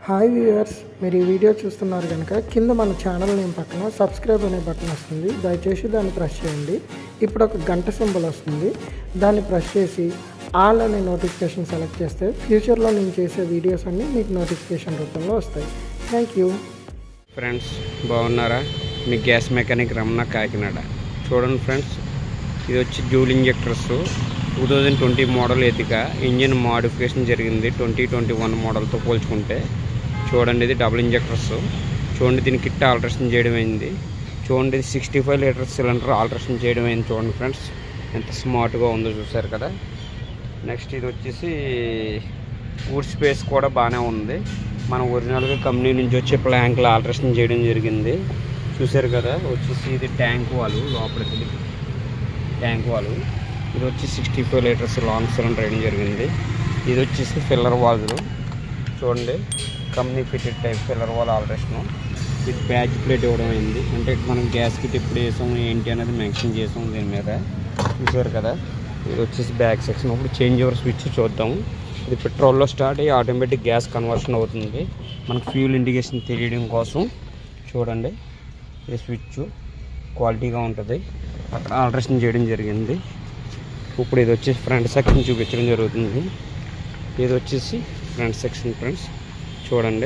hi viewers మీరు ఈ video చూస్తున్నారు కనుక కింద మన ఛానల్ నేమ్ పక్కన సబ్స్క్రైబ్ అనే బటన్ వస్తుంది దయచేసి దాన్ని ప్రెస్ చేయండి ఇప్పుడు ఒక గంట సింబల్ వస్తుంది దాన్ని ప్రెస్ చేసి ఆల్ అనే నోటిఫికేషన్ సెలెక్ట్ చేస్తే ఫ్యూచర్లో నేను చేసే వీడియోస్ అన్నీ మీకు నోటిఫికేషన్ రూపంలో వస్తాయి థ్యాంక్ యూ ఫ్రెండ్స్ బాగున్నారా మీ గ్యాస్ మెకానిక్ రమణ కాకినాడ చూడండి ఫ్రెండ్స్ ఇది వచ్చి dual injectors two thousand twenty model ఎతిక ఇంజిన్ మోడిఫికేషన్ జరిగింది ట్వంటీ ట్వంటీ వన్ మోడల్తో పోల్చుకుంటే చూడండి ఇది డబుల్ ఇంజెక్టర్స్ చూడండి దీని కిట్ ఆల్ట్రేషన్ చేయడం అయింది చూడండి ఇది sixty five litres cylinder alteration చేయడం అయింది చూడండి ఫ్రెండ్స్ ఎంత స్మార్ట్గా ఉందో చూసారు కదా నెక్స్ట్ ఇది వచ్చేసి వుడ్ స్పేస్ కూడా బాగానే ఉంది మన ఒరిజినల్గా కంపెనీ నుంచి వచ్చే ప్లాంక్లు ఆల్ట్రేషన్ చేయడం జరిగింది చూసారు కదా వచ్చేసి ఇది ట్యాంక్ వాల్ లోపలికి ఇది ట్యాంక్ వాల్ ఇది వచ్చి sixty five litres long cylinder వేయడం జరిగింది ఇది వచ్చేసి ఫిల్లర్ వాల్స్ చూడండి company fitted type filler valve alteration ఇది బ్యాచ్ ప్లేట్ ఇవ్వడం అయింది అంటే మనం గ్యాస్ కిట్ ఎప్పుడు వేసాం ఏంటి అనేది మెన్షన్ చేసాం దీని మీద చూసారు కదా ఇది వచ్చేసి బ్యాక్ సెక్షన్ ఇప్పుడు చేంజ్ ఓవర్ స్విచ్ చూద్దాము ఇది పెట్రోల్లో స్టార్ట్ అయ్యి ఆటోమేటిక్ గ్యాస్ కన్వర్షన్ అవుతుంది మనకు ఫ్యూల్ ఇండికేషన్ తెలియడం కోసం చూడండి ఈ స్విచ్ క్వాలిటీగా ఉంటుంది అక్కడ ఆల్ట్రేషన్ చేయడం జరిగింది ఇప్పుడు ఇది వచ్చేసి ఫ్రంట్ సెక్షన్ చూపించడం జరుగుతుంది ఇది వచ్చేసి ఫ్రంట్ సెక్షన్ ఫ్రెండ్స్ చూడండి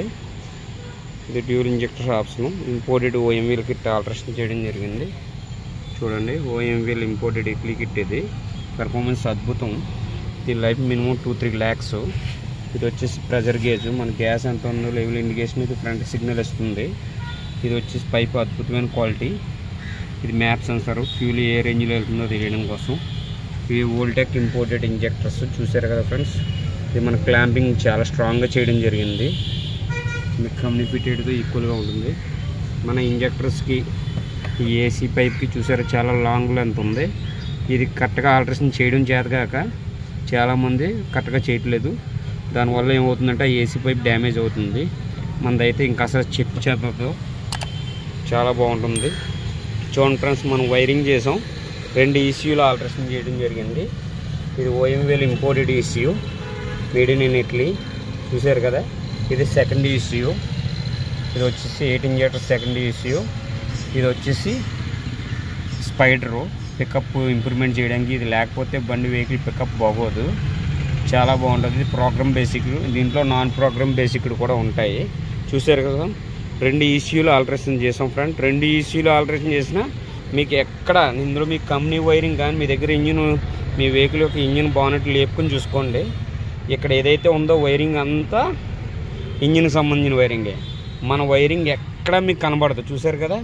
ఇది dual injector option imported OMVL kit alteration చేయడం జరిగింది చూడండి ఓఎంవీల్ ఇంపోర్టెడ్ ఇక్లీ కిట్ ఇది పెర్ఫార్మెన్స్ అద్భుతం దీని life minimum two three lakhs ఇది వచ్చేసి ప్రెజర్ గేజ్ మన గ్యాస్ ఎంత ఉందో లెవెల్ ఇండికేషన్ ఇది ఫ్రంట్ సిగ్నల్ ఇస్తుంది ఇది వచ్చేసి పైప్ అద్భుతమైన క్వాలిటీ ఇది మ్యాప్ సెన్సర్ ఫ్యూల్ ఏ రేంజ్లో వెళ్తుందో తెలియడం కోసం ఇవి వోల్టెక్ ఇంపోర్టెడ్ ఇంజెక్టర్స్ చూసారు కదా ఫ్రెండ్స్ ఇది మన క్లాంపింగ్ చాలా స్ట్రాంగ్గా చేయడం జరిగింది మీకు కంపెనీ ఫిటెడ్తో ఈక్వల్గా ఉంటుంది మన ఇంజెక్టర్స్కి ఈ ఏసీ పైప్కి చూసారు చాలా లాంగ్ లెంత్ ఉంది ఇది కరెక్ట్గా ఆల్ట్రేషన్ చేయడం చేతగాక చాలామంది కరెక్ట్గా చేయట్లేదు దానివల్ల ఏమవుతుందంటే ఆ ఏసీ పైప్ డ్యామేజ్ అవుతుంది మనదైతే ఇంకా అసలు చెక్ చేతతో చాలా బాగుంటుంది చూడండి ఫ్రెండ్స్ మనం వైరింగ్ చేసాం రెండు ఈసీయూలు ఆల్ట్రేషన్ చేయడం జరిగింది ఇది OMVL imported ECU made in Italy చూసారు కదా ఇది సెకండ్ ఈసీయూ ఇది వచ్చేసి ఎయిట్ ఇంజెక్టర్ సెకండ్ ఈసీయూ ఇది వచ్చేసి స్పైడరు పికప్ ఇంప్రూవ్మెంట్ చేయడానికి ఇది లేకపోతే బండి వెహికల్ పికప్ బాగోదు చాలా బాగుంటుంది ఇది ప్రోగ్రామ్ బేసిక్ దీంట్లో నాన్ ప్రోగ్రామ్ బేసిక్ కూడా ఉంటాయి చూసారు కదా రెండు ఈసీయూలు ఆల్టరేషన్ చేసాం ఫ్రెండ్ రెండు ఈసీయూలు ఆల్టరేషన్ చేసినా మీకు ఎక్కడ ఇందులో మీ కంపెనీ వైరింగ్ కానీ మీ దగ్గర ఇంజిన్ మీ వెహికల్ యొక్క ఇంజిన్ బాగున్నట్టు లేపుకొని చూసుకోండి ఇక్కడ ఏదైతే ఉందో వైరింగ్ అంతా ఇంజిన్కి సంబంధించిన వైరింగే మన వైరింగ్ ఎక్కడ మీకు కనబడదు చూసారు కదా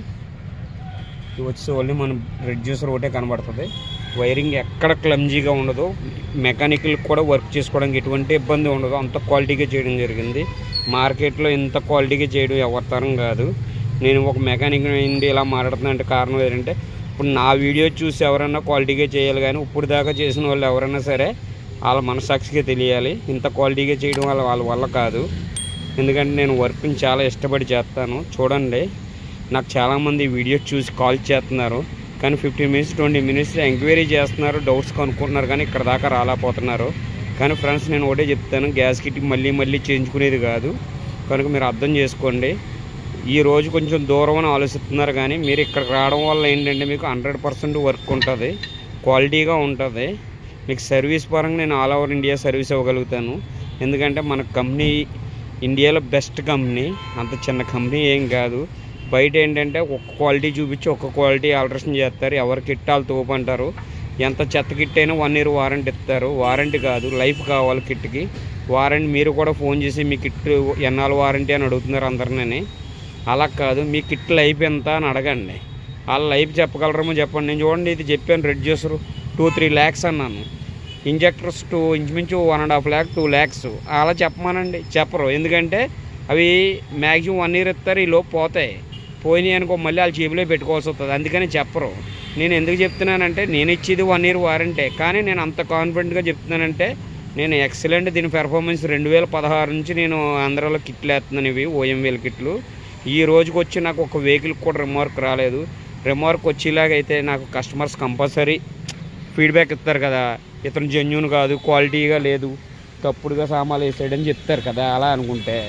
ఇది వచ్చి ఓన్లీ మన రెడ్యూసర్ ఒకటే కనబడుతుంది వైరింగ్ ఎక్కడ క్లమ్జీగా ఉండదు మెకానికల్ కూడా వర్క్ చేసుకోవడానికి ఎటువంటి ఇబ్బంది ఉండదు అంత క్వాలిటీగా చేయడం జరిగింది మార్కెట్లో ఇంత క్వాలిటీగా చేయడం ఎవరి తరం కాదు నేను ఒక మెకానిక్ అయింది ఇలా మాట్లాడుతున్నా అంటే కారణం ఏంటంటే ఇప్పుడు నా వీడియో చూసి ఎవరైనా క్వాలిటీగా చేయాలి కానీ ఇప్పుడు దాకా చేసిన వాళ్ళు ఎవరైనా సరే వాళ్ళ మనసాక్షిగా తెలియాలి ఇంత క్వాలిటీగా చేయడం వల్ల వాళ్ళ వల్ల కాదు ఎందుకంటే నేను వర్క్ని చాలా ఇష్టపడి చేస్తాను చూడండి నాకు చాలామంది వీడియో చూసి కాల్ చేస్తున్నారు కానీ fifteen minutes twenty minutes enquiry చేస్తున్నారు డౌట్స్ కనుక్కుంటున్నారు కానీ ఇక్కడ దాకా రాలేకపోతున్నారు కానీ ఫ్రెండ్స్ నేను ఒకటే చెప్తాను గ్యాస్ కిట్ మళ్ళీ మళ్ళీ చేయించుకునేది కాదు కనుక మీరు అర్థం చేసుకోండి ఈ రోజు కొంచెం దూరం అని ఆలోచిస్తున్నారు కానీ మీరు ఇక్కడికి రావడం వల్ల ఏంటంటే మీకు హండ్రెడ్ పర్సెంట్ వర్క్ ఉంటుంది క్వాలిటీగా ఉంటుంది మీకు సర్వీస్ పరంగా నేను ఆల్ ఓవర్ ఇండియా సర్వీస్ ఇవ్వగలుగుతాను ఎందుకంటే మన కంపెనీ ఇండియాలో బెస్ట్ కంపెనీ అంత చిన్న కంపెనీ ఏం కాదు బయట ఏంటంటే ఒక్క క్వాలిటీ చూపించి ఒక్క క్వాలిటీ ఆల్ట్రేషన్ చేస్తారు ఎవరు కిట్టాలు తోపు అంటారు ఎంత చెత్త కిట్ అయినా వన్ ఇయర్ వారంటీ ఇస్తారు వారంటీ కాదు లైఫ్ కావాలి కిట్కి వారంటీ మీరు కూడా ఫోన్ చేసి మీ కిట్ ఎన్నాళ్ళు వారంటీ అని అడుగుతున్నారు అందరినీ అలా కాదు మీ కిట్ లైఫ్ ఎంత అని అడగండి వాళ్ళ లైఫ్ చెప్పగలరేమో చెప్పండి నేను చూడండి ఇది చెప్పాను reducer two three lakhs అన్నాను ఇంజెక్టర్స్ టూ ఇంచుమించు one and half lakh two lakhs అలా చెప్పమానండి చెప్పరు ఎందుకంటే అవి మ్యాక్సిమం వన్ ఇయర్ ఇస్తారు ఈ లోపు పోతాయి పోయినాయి అనుకో మళ్ళీ వాళ్ళ జేబులో పెట్టుకోవాల్సి వస్తుంది అందుకని చెప్పరు నేను ఎందుకు చెప్తున్నానంటే నేను ఇచ్చేది వన్ ఇయర్ వారంటీ కానీ నేను అంత కాన్ఫిడెంట్గా చెప్తున్నానంటే నేను ఎక్సలెంట్ దీని పెర్ఫార్మెన్స్ రెండు వేల పదహారు నుంచి నేను ఆంధ్రాలో కిట్లు వేస్తున్నాను ఇవి ఓఎంవేల్ కిట్లు ఈ రోజుకి వచ్చి నాకు ఒక వెహికల్ కూడా రిమార్క్ రాలేదు రిమార్క్ వచ్చేలాగైతే నాకు కస్టమర్స్ కంపల్సరీ ఫీడ్బ్యాక్ ఇస్తారు కదా ఇతను జెన్యున్ కాదు క్వాలిటీగా లేదు తప్పుడుగా సామాన్లు వేసాడని చెప్తారు కదా అలా అనుకుంటే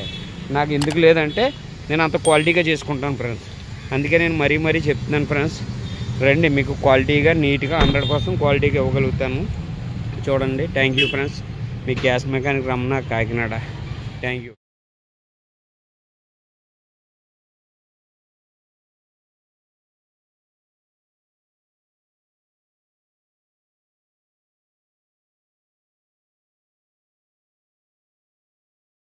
నాకు ఎందుకు లేదంటే నేను అంత క్వాలిటీగా చేసుకుంటాను ఫ్రెండ్స్ అందుకే నేను మరీ మరీ చెప్తున్నాను ఫ్రెండ్స్ రండి మీకు క్వాలిటీగా నీట్గా హండ్రెడ్ పర్సెంట్ క్వాలిటీగా ఇవ్వగలుగుతాను చూడండి థ్యాంక్ యూ ఫ్రెండ్స్ మీ gas mechanic Ramana Kakinada thank you